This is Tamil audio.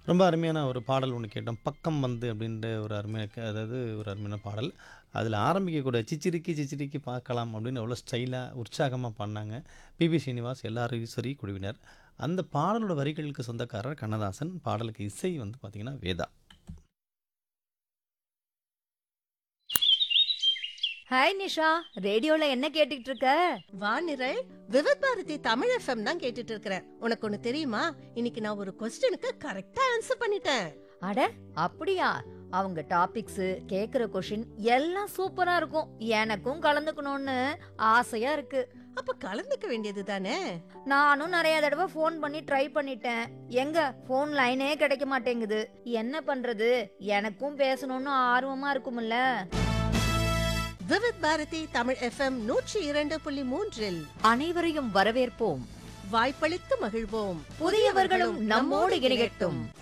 ரொம்ப அருமையான ஒரு பாடல் ஒன்று கேட்டோம் பக்கம் வந்து அப்படின்ற ஒரு அருமையான அதாவது ஒரு அருமையான பாடல் அதில் ஆரம்பிக்கக்கூடிய சிச்சிரிக்கி சிச்சிரிக்கி பார்க்கலாம் அப்படின்னு எவ்வளோ ஸ்டைலாக உற்சாகமாக பண்ணாங்க பிபி ஸ்ரீனிவாஸ் எல்லாரும் சரி குழுவினர் அந்த பாடலோட வரிகளுக்கு சொந்தக்காரர் கண்ணதாசன் பாடலுக்கு இசை வந்து பார்த்திங்கன்னா வேதா ஹாய் நிஷா ரேடியோல என்ன கேட்டுட்டு இருக்க வானிரல் விவித் பாரதி தமிழ் எஃப்எம் தான் கேட்டுட்டு இருக்கிறேன் உனக்கு ஒண்ணு தெரியுமா இன்னைக்கு நான் ஒரு கொஸ்டினுக்கு கரெக்டா ஆன்சர் பண்ணிட்டேன் அட அப்படியா அவங்க டாபிக்ஸ் கேக்குற கொஷின் எல்லாம் சூப்பரா இருக்கும் எனக்கும் கலந்துக்கணும்னு ஆசையா இருக்கு அப்ப கலந்துக்க வேண்டியது தானே நானும் நிறைய தடவை ஃபோன் பண்ணி ட்ரை பண்ணிட்டேன் எங்க ஃபோன் லைனே கிடைக்க மாட்டேங்குது என்ன பண்றது எனக்கும் பேசணும்னு ஆர்வமா இருக்கும்ல விவித் பாரதி தமிழ் எஃப்எம் நூற்றி இரண்டு புள்ளி மூன்றில் அனைவரையும் வரவேற்போம் வாய்ப்பளித்து மகிழ்வோம் புதியவர்களும் நம்மோடு இணையட்டும்